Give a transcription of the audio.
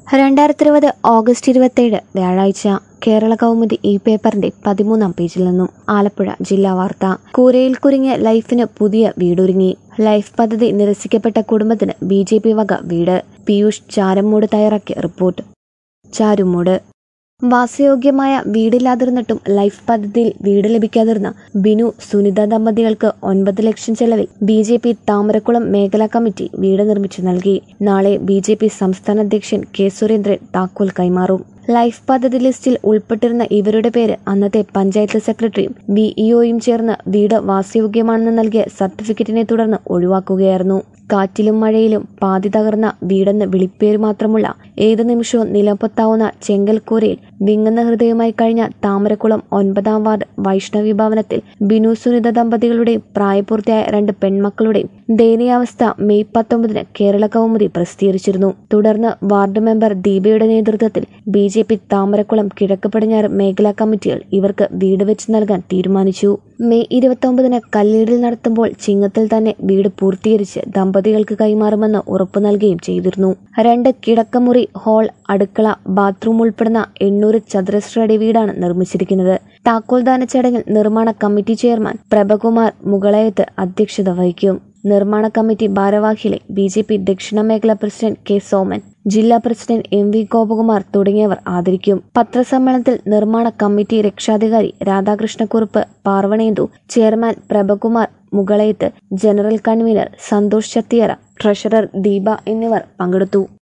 രണ്ടായിരത്തി ഇരുപത് ഓഗസ്റ്റ് ഇരുപത്തേഴ് വ്യാഴാഴ്ച കേരള കൗമുദി ഈ പേപ്പറിന്റെ പതിമൂന്നാം പേജിൽ നിന്നും ആലപ്പുഴ ജില്ലാ വാർത്ത കൂരയിൽ കുരുങ്ങിയ ലൈഫിന് പുതിയ വീടൊരുങ്ങി ലൈഫ് പദ്ധതി നിരസിക്കപ്പെട്ട കുടുംബത്തിന് ബി ജെ പി വക വീട് പീയൂഷ് ചാരമ്മൂട് തയ്യാറാക്കിയ റിപ്പോർട്ട് ചാരുമൂട് വാസയോഗ്യമായ വീടില്ലാതിരുന്നിട്ടും ലൈഫ് പദ്ധതിയിൽ വീട് ലഭിക്കാതിരുന്ന ബിനു സുനിത ദമ്പതികൾക്ക് ഒൻപത് ലക്ഷം ചെലവിൽ ബി ജെ പി താമരക്കുളം മേഖലാ കമ്മിറ്റി വീട് നിർമ്മിച്ചു നൽകി നാളെ ബി ജെ പി സംസ്ഥാന അധ്യക്ഷൻ കെ സുരേന്ദ്രൻ താക്കോൽ കൈമാറും ലൈഫ് പദ്ധതി ലിസ്റ്റിൽ ഉൾപ്പെട്ടിരുന്ന ഇവരുടെ പേര് അന്നത്തെ പഞ്ചായത്ത് സെക്രട്ടറിയും വിഇഒയും ചേർന്ന് വീട് വാസയോഗ്യമാണെന്ന് നൽകിയ സർട്ടിഫിക്കറ്റിനെ തുടർന്ന് ഒഴിവാക്കുകയായിരുന്നു കാറ്റിലും മഴയിലും പാതി തകർന്ന വീടെന്ന് വിളിപ്പേര് മാത്രമുള്ള ഏതു നിമിഷവും നിലപൊത്താവുന്ന ചെങ്കൽക്കൂരയിൽ വിങ്ങുന്ന ഹൃദയമായി കഴിഞ്ഞ താമരക്കുളം ഒൻപതാം വാർഡ് വൈഷ്ണവി ഭവനത്തിൽ ബിനു സുനിത ദമ്പതികളുടെയും പ്രായപൂർത്തിയായ രണ്ട് പെൺമക്കളുടെയും ദയനീയാവസ്ഥ മെയ് പത്തൊമ്പതിന് കേരള കൗമുദി പ്രസിദ്ധീകരിച്ചിരുന്നു തുടർന്ന് വാർഡ് മെമ്പർ ദീപയുടെ നേതൃത്വത്തിൽ ബി ജെ പി താമരക്കുളം കിഴക്ക് പടിഞ്ഞാറ് മേഖലാ കമ്മിറ്റികൾ ഇവർക്ക് വീട് വെച്ച് നൽകാൻ തീരുമാനിച്ചു മെയ് ഇരുപത്തൊമ്പതിന് കല്ലീടിൽ നടത്തുമ്പോൾ ചിങ്ങത്തിൽ തന്നെ വീട് പൂർത്തീകരിച്ച് ദമ്പതികൾക്ക് കൈമാറുമെന്ന് ഉറപ്പു നൽകുകയും ചെയ്തിരുന്നു രണ്ട് കിടക്കമുറി ഹാൾ അടുക്കള ബാത്റൂം ഉൾപ്പെടുന്ന എണ്ണൂറ് ചതുരശ്ര അടി വീടാണ് നിർമ്മിച്ചിരിക്കുന്നത് താക്കോൽദാന ചടങ്ങിൽ നിർമ്മാണ കമ്മിറ്റി ചെയർമാൻ പ്രഭകുമാർ മുകളയത്ത് അധ്യക്ഷത വഹിക്കും നിർമ്മാണ കമ്മിറ്റി ഭാരവാഹികളെ ബി ജെ പി ദക്ഷിണ മേഖലാ പ്രസിഡന്റ് കെ സോമൻ ജില്ലാ പ്രസിഡന്റ് എം വി ഗോപകുമാർ തുടങ്ങിയവർ ആദരിക്കും പത്രസമ്മേളനത്തിൽ നിർമ്മാണ കമ്മിറ്റി രക്ഷാധികാരി Radhakrishnakurup Parvanendu chairman Prabhakumar Mukalayath general convener Santhosh Chathiyara treasurer Deepa എന്നിവർ പങ്കെടുത്തു